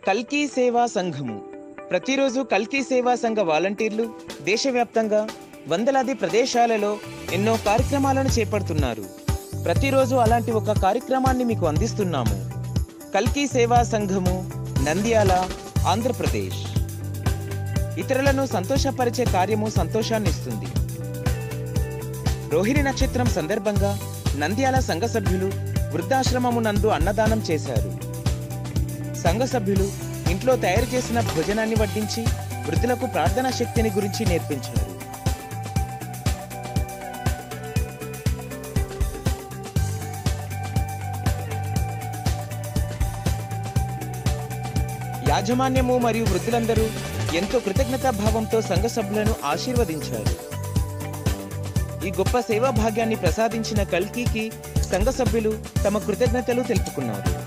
కల్కీ సేవా సంఘము ప్రతిరోజు కల్కీ సేవా సంఘ వాలంటీర్లు దేశవ్యాప్తంగా వందలాది ప్రదేశాలలో ఎన్నో కార్యక్రమాలను చేపడుతున్నారు ప్రతిరోజు అలాంటి ఒక కార్యక్రమాన్ని మీకు అందిస్తున్నాము కల్కీ సేవా సంఘము నంద్యాల ఆంధ్రప్రదేశ్ ఇతరులను సంతోషపరిచే కార్యము సంతోషాన్ని ఇస్తుంది రోహిణి నక్షత్రం సందర్భంగా నంద్యాల సంఘ సభ్యులు వృద్ధాశ్రమము నందు అన్నదానం చేశారు సంఘ సభ్యులు ఇంట్లో తయారు చేసిన భోజనాన్ని వడ్డించి వృద్ధులకు ప్రార్థనా శక్తిని గురించి నేర్పించారు యాజమాన్యము మరియు వృద్ధులందరూ ఎంతో కృతజ్ఞతా భావంతో సంఘ సభ్యులను ఆశీర్వదించారు ఈ గొప్ప సేవా భాగ్యాన్ని ప్రసాదించిన కల్కీకి సంఘ సభ్యులు తమ కృతజ్ఞతలు తెలుపుకున్నారు